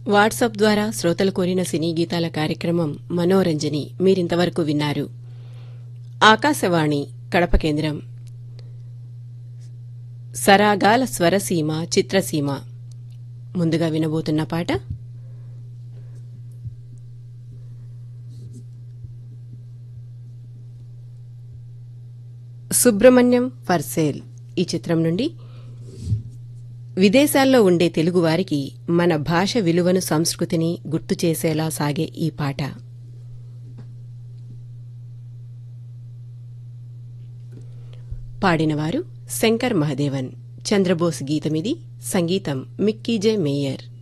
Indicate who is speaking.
Speaker 1: WhatsApp ద్వారా శ్రోతలు కోరిన సినీ గీతాల కార్యక్రమం మనోరంజని మీరింతవరకు విన్నారు ఆకాశవాణి కడప కేంద్రం సరాగాల స్వరసీమ చిత్రసీమ ముందుగా వినబోతున్న పాట సుబ్రహ్మణ్యం ఫర్ సేల్ ఈ చిత్రం నుండి విదేశాల్లో ఉండే తెలుగువారికి మన భాష విలువను సంస్కృతిని గుర్తు చేసేలా సాగే ఈ పాట పాడినవారు శంకర్ మహదేవన్ చంద్రబోస్ గీతమిది సంగీతం మిక్కీజే మేయర్